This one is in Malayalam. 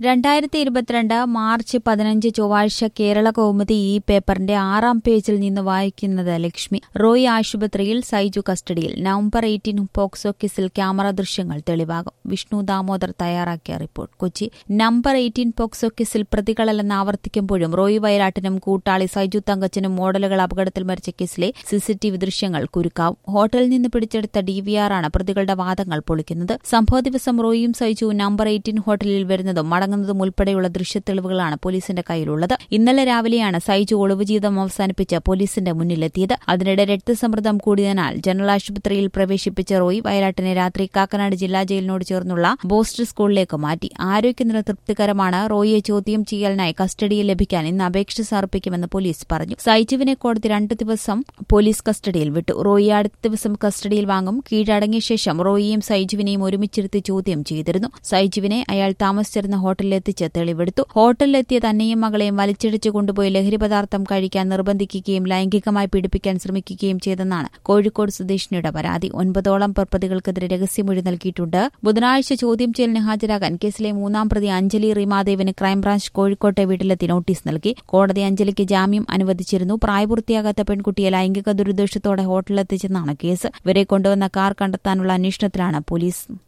രണ്ടായിരത്തി ഇരുപത്തിരണ്ട് മാർച്ച് പതിനഞ്ച് ചൊവ്വാഴ്ച കേരള കൗമുദി ഈ പേപ്പറിന്റെ ആറാം പേജിൽ നിന്ന് വായിക്കുന്നത് ലക്ഷ്മി റോയ് ആശുപത്രിയിൽ സൈജു കസ്റ്റഡിയിൽ നവംബർ എയ്റ്റീൻ പോക്സോ കേസിൽ ക്യാമറ ദൃശ്യങ്ങൾ തെളിവാകും വിഷ്ണു ദാമോദർ തയ്യാറാക്കിയ report Kochi number eighteen POCSO കേസിൽ പ്രതികളല്ലെന്ന് ആവർത്തിക്കുമ്പോഴും റോയ് വയലാട്ടിനും കൂട്ടാളി സൈജു തങ്കച്ചനും മോഡലുകൾ അപകടത്തിൽ മരിച്ച കേസിലെ സിസിടിവി ദൃശ്യങ്ങൾ കുരുക്കാവും ഹോട്ടലിൽ നിന്ന് പിടിച്ചെടുത്ത ഡിവിആറാണ് പ്രതികളുടെ വാദങ്ങൾ പൊളിക്കുന്നത് സംഭവ ദിവസം റോയിയും സൈജുവും നമ്പർ എയ്റ്റീൻ ഹോട്ടലിൽ വരുന്നതും മടങ്ങുന്നതും ഉൾപ്പെടെയുള്ള ദൃശ്യത്തെളിവുകളാണ് പോലീസിന്റെ കയ്യിലുള്ളത് ഇന്നലെ രാവിലെയാണ് സൈജു ഒളിവ് ജീവിതം അവസാനിപ്പിച്ച് പോലീസിന്റെ മുന്നിലെത്തിയത് അതിനിടെ രക്തസമ്മർദ്ദം കൂടിയതിനാൽ ജനറൽ ആശുപത്രിയിൽ പ്രവേശിപ്പിച്ച റോയ് വയലാട്ടിനെ രാത്രി കാക്കനാട് ജില്ലാ ജയിലിനോട് ചേർന്നുള്ള ബോസ്റ്റർ സ്കൂളിലേക്ക് മാറ്റി ആരോഗ്യനില തൃപ്തികരമാണ് റോയിയെ ചോദ്യം ചെയ്യലിനായി കസ്റ്റഡിയിൽ ലഭിക്കാൻ ഇന്ന് അപേക്ഷ സമർപ്പിക്കുമെന്ന് പോലീസ് പറഞ്ഞു സൈജുവിനെ കോടതി രണ്ട് ദിവസം പോലീസ് കസ്റ്റഡിയിൽ വിട്ടു റോയിയെ അടുത്ത ദിവസം കസ്റ്റഡിയിൽ വാങ്ങും കീഴടങ്ങിയ ശേഷം റോയിയെയും സൈജുവിനെയും ഒരുമിച്ചിരുത്തി ചോദ്യം ചെയ്തിരുന്നു സൈജുവിനെ അയാൾ താമസിച്ചിരുന്ന ഹോട്ടലിലെത്തിച്ച് തെളിവെടുത്തു ഹോട്ടലിലെത്തിയ തന്നെയും മകളെയും വലിച്ചിടിച്ചു കൊണ്ടുപോയി ലഹരി പദാർത്ഥം കഴിക്കാൻ നിർബന്ധിക്കുകയും ലൈംഗികമായി പീഡിപ്പിക്കാൻ ശ്രമിക്കുകയും ചെയ്തെന്നാണ് കോഴിക്കോട് സ്വദേശിനിയുടെ പരാതി ഒൻപതോളം പേർ പ്രതികൾക്കെതിരെ രഹസ്യമൊഴി നൽകിയിട്ടുണ്ട് ബുധനാഴ്ച ചോദ്യം ചെയ്യലിന് ഹാജരാകാൻ കേസിലെ മൂന്നാം പ്രതി അഞ്ജലി റീമാദേവിന് ക്രൈംബ്രാഞ്ച് കോഴിക്കോട്ടെ വീട്ടിലെത്തി നോട്ടീസ് നൽകി കോടതി അഞ്ജലിക്ക് ജാമ്യം അനുവദിച്ചിരുന്നു പ്രായപൂർത്തിയാകാത്ത പെൺകുട്ടിയെ ലൈംഗിക ദുരുദ്ദേശത്തോടെ ഹോട്ടലിലെത്തിച്ചെന്നാണ് കേസ് ഇവരെ കൊണ്ടുവന്ന കാർ കണ്ടെത്താനുള്ള അന്വേഷണത്തിലാണ് പോലീസ്